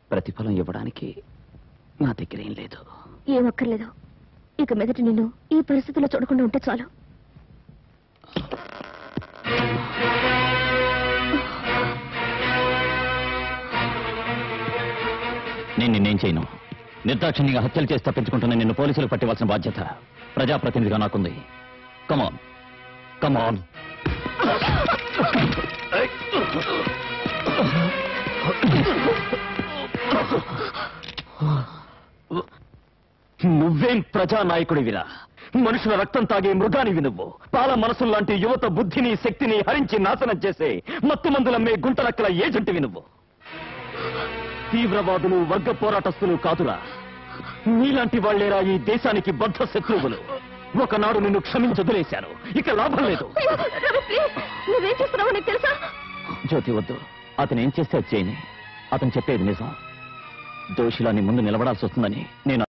ప్రతిఫలం ఇవ్వడానికి నా దగ్గర ఏం లేదు ఏం అక్కర్లేదు ఇక మీదట నిన్ను ఈ పరిస్థితిలో చూడకుండా ఉంటే చాలు నేను నిన్నేం చేయను నిర్దాక్షిణ్యంగా హత్యలు చేసి తప్పించుకుంటున్న నిన్ను పోలీసులకు పట్టివలసిన బాధ్యత ప్రజాప్రతినిధిగా నాకుంది కమాన్ కమాన్ నువ్వేం ప్రజానాయకుడివిరా మనుషుల రక్తం తాగే మృగానివి నువ్వు పాల మనసుల్లాంటి యువత బుద్ధిని శక్తిని హరించి నాశనం చేసే మత్తు మందులమ్మే గుంటలక్కల ఏజెంటివి నువ్వు తీవ్రవాదులు వర్గ పోరాటస్తులు కాదురా నీలాంటి వాళ్లేరా ఈ దేశానికి బద్ధ శత్రువులు ఒకనాడు నిన్ను క్షమించదులేశాను ఇక లాభం లేదు అయ్యో, రవి, ప్లీజ్. నువ్వేం చేస్తున్నావో నీకు తెలుసా జ్యోతి వద్దు అతను ఏం చేస్తే అది చేయని అతను చెప్పేది నిజం దోషులని ముందు నిలబడాల్సి వస్తుందని నేను